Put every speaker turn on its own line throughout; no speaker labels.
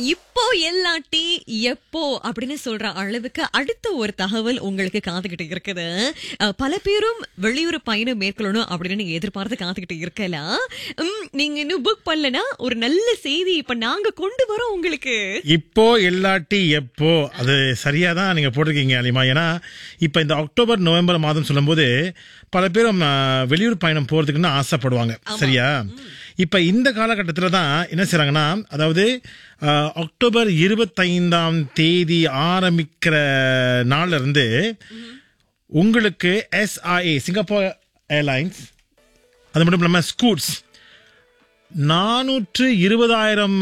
இப்போ இல்லாட்டி எப்போ அப்படின்னு சொல்ற அளவுக்கு அடுத்த ஒரு தகவல் உங்களுக்கு காத்துக்கிட்டு இருக்குது அஹ், பல பேரும் வெளியூர் பயணம் மேற்கொள்ளணும் அப்படின்னு நீங்க எதிர்பார்த்து காத்துக்கிட்டு இருக்கலாம் உம், நீங்க இன்னும் புக் பண்ணலனா ஒரு நல்ல செய்தி இப்ப நாங்க கொண்டு வரோம் உங்களுக்கு
இப்போ இல்லாட்டி எப்போ அது சரியா தான் நீங்க போட்டிருக்கீங்க அலிமா ஏன்னா இப்ப இந்த அக்டோபர் நவம்பர் மாதம் சொல்லும்போது பல பேரும் ஆ, வெளியூர் பயணம் போறதுக்குன்னு ஆசைப்படுவாங்க சரியா இப்ப இந்த காலகட்டத்துல தான் என்ன செய்றாங்கன்னா அதாவது ஆ, அக்டோபர் இருபத்தைந்தாம் தேதி ஆரம்பிக்கிற நாள்ல இருந்து உங்களுக்கு எஸ்ஐஏ சிங்கப்பூர் ஏர்லைன்ஸ் அது மட்டும் இல்லாமல் ஸ்கூட்ஸ் நானூற்று இருபதாயிரம்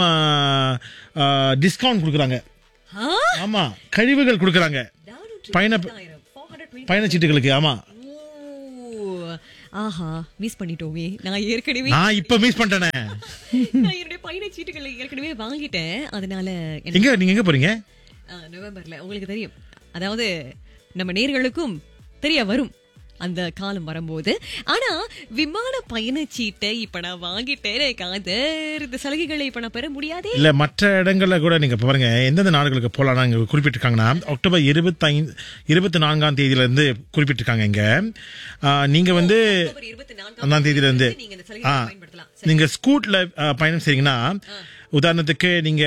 டிஸ்கவுண்ட் கொடுக்குறாங்க
ஆ?
ஆமா கழிவுகள் கொடுக்குறாங்க பயண பயணச்சீட்டுகளுக்கு ஆமா
ஓ, ஆஹா மிஸ் பண்ணிட்டோமே நான் ஏற்கனவே
நான் இப்ப மிஸ் பண்ணிட்டேனே
நான் என்னுடைய பயணச்சீட்டுகளை ஏற்கனவே வாங்கிட்டேன் அதனால எனக்கு
எங்க நீங்க எங்க போறீங்க
ஆ, நவம்பர்ல உங்களுக்கு தெரியும் அதாவது நம்ம நேர்களுக்கும் தெரிய வரும் அந்த காலம் வரும்போது ஆனா விமான பயணச்சீட்டை இப்ப நான் வாங்கிட்டேன் காதர் இந்த சலுகைகளை இப்ப நான் பெற முடியாதே
இல்ல மற்ற இடங்கள்ல கூட நீங்க இப்ப பாருங்க எந்தெந்த நாடுகளுக்கு போலாம் இங்க குறிப்பிட்டிருக்காங்கன்னா அக்டோபர் இருபத்தைந்து இருபத்தி நான்காம் தேதியில இருந்து குறிப்பிட்டிருக்காங்க இங்க ஆ, நீங்க வந்து
அக்டோபர் இருபத்தி நான்காம்
ஒன்னாம் தேதியில இருந்து
நீங்க இந்த
ஆ,
சலுகையை பயன்படுத்தலாம்
நீங்க ஸ்கூட்ல ஆ, பயணம் செய்றீங்கன்னா உதாரணத்துக்கு நீங்க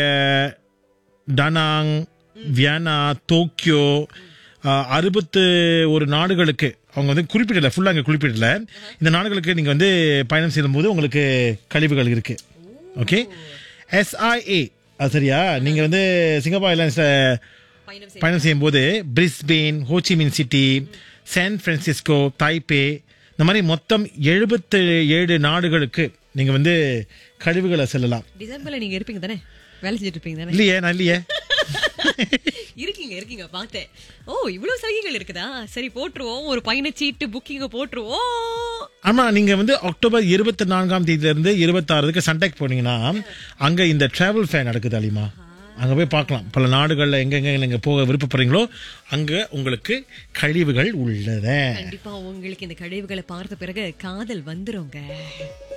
டனாங் வியனா டோக்கியோ அறுபத்து ஒரு நாடுகளுக்கு அவங்க வந்து குறிப்பிடல ஃபுல்லா அங்க குறிப்பிடல இந்த நாடுகளுக்கு நீங்க வந்து பயணம் செய்யும்போது உங்களுக்கு கழிவுகள் இருக்கு ஓகே எஸ்ஐஏ அது சரியா நீங்க வந்து சிங்கப்பூர் ஏர்லைன்ஸ்ல
பயணம் செய்ய
பயணம் செய்யும்போது Brisbane Ho Chi Minh city San Francisco Taipei இந்த மாதிரி மொத்தம் எழுபத்து ஏழு நாடுகளுக்கு நீங்க வந்து கழிவுகளை செல்லலாம்
டிசம்பர்ல நீங்க இருப்பீங்க தானே வேலை செஞ்சுட்டு இருப்பீங்க தானே
இல்லையே நான் இல்லையே
இருக்கீங்க இருக்கீங்க பார்த்தேன் ஓ இவ்வளவு சலுகைகள் இருக்குதா சரி போட்டுருவோம் ஒரு பயணச்சீட்டு புக்கிங்க போட்டுருவோம்
ஆமா நீங்க வந்து அக்டோபர் இருபத்தி நான்காம் தேதியில இருந்து இருபத்தாறுக்கு சண்டேக் போனீங்கன்னா அங்க இந்த டிராவல் ஃபேர் நடக்குது அலிமா அங்க போய் பார்க்கலாம் பல நாடுகள்ல எங்கெங்க நீங்க போக விருப்பப்படுறீங்களோ அங்க உங்களுக்கு கழிவுகள் உள்ளத
கண்டிப்பா உங்களுக்கு இந்த கழிவுகளை பார்த்த பிறகு காதல் வந்துருங்க